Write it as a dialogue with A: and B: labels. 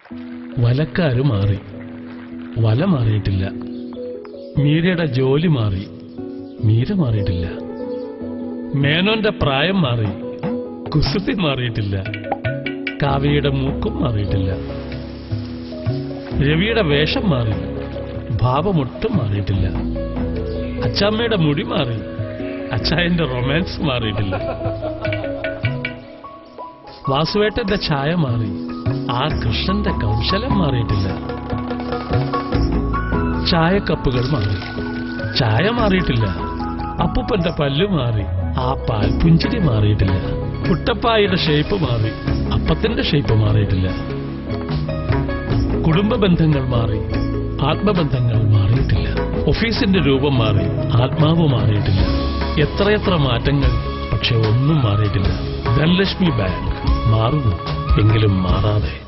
A: വലക്കാര് മാറി വല മാറിയിട്ടില്ല മീരയുടെ ജോലി മാറി മീര മാറിയിട്ടില്ല മേനോന്റെ പ്രായം മാറി കുസൃതി മാറിയിട്ടില്ല കാവ്യയുടെ മൂക്കും മാറിയിട്ടില്ല രവിയുടെ വേഷം മാറി ഭാവമൊട്ടും മാറിയിട്ടില്ല അച്ചാമ്മയുടെ മുടി മാറി അച്ചായന്റെ റൊമാൻസ് മാറിയിട്ടില്ല വാസുവേട്ടന്റെ ഛായ മാറി ആ കൃഷ്ണന്റെ കൗശലം മാറിയിട്ടില്ല ചായക്കപ്പുകൾ മാറി ചായ മാറിയിട്ടില്ല അപ്പൂപ്പന്റെ പല്ലു മാറി ആ പാൽ പുഞ്ചിരി മാറിയിട്ടില്ല കുട്ടപ്പായുടെ ഷേപ്പ് മാറി അപ്പത്തിന്റെ ഷേപ്പ് മാറിയിട്ടില്ല കുടുംബ ബന്ധങ്ങൾ മാറി ആത്മബന്ധങ്ങൾ മാറിയിട്ടില്ല ഓഫീസിന്റെ രൂപം മാറി ആത്മാവ് മാറിയിട്ടില്ല എത്രയെത്ര മാറ്റങ്ങൾ പക്ഷെ ഒന്നും മാറിയിട്ടില്ല ധനലക്ഷ്മി ബാങ്ക് മാറുന്നു എങ്കിലും മാറാതെ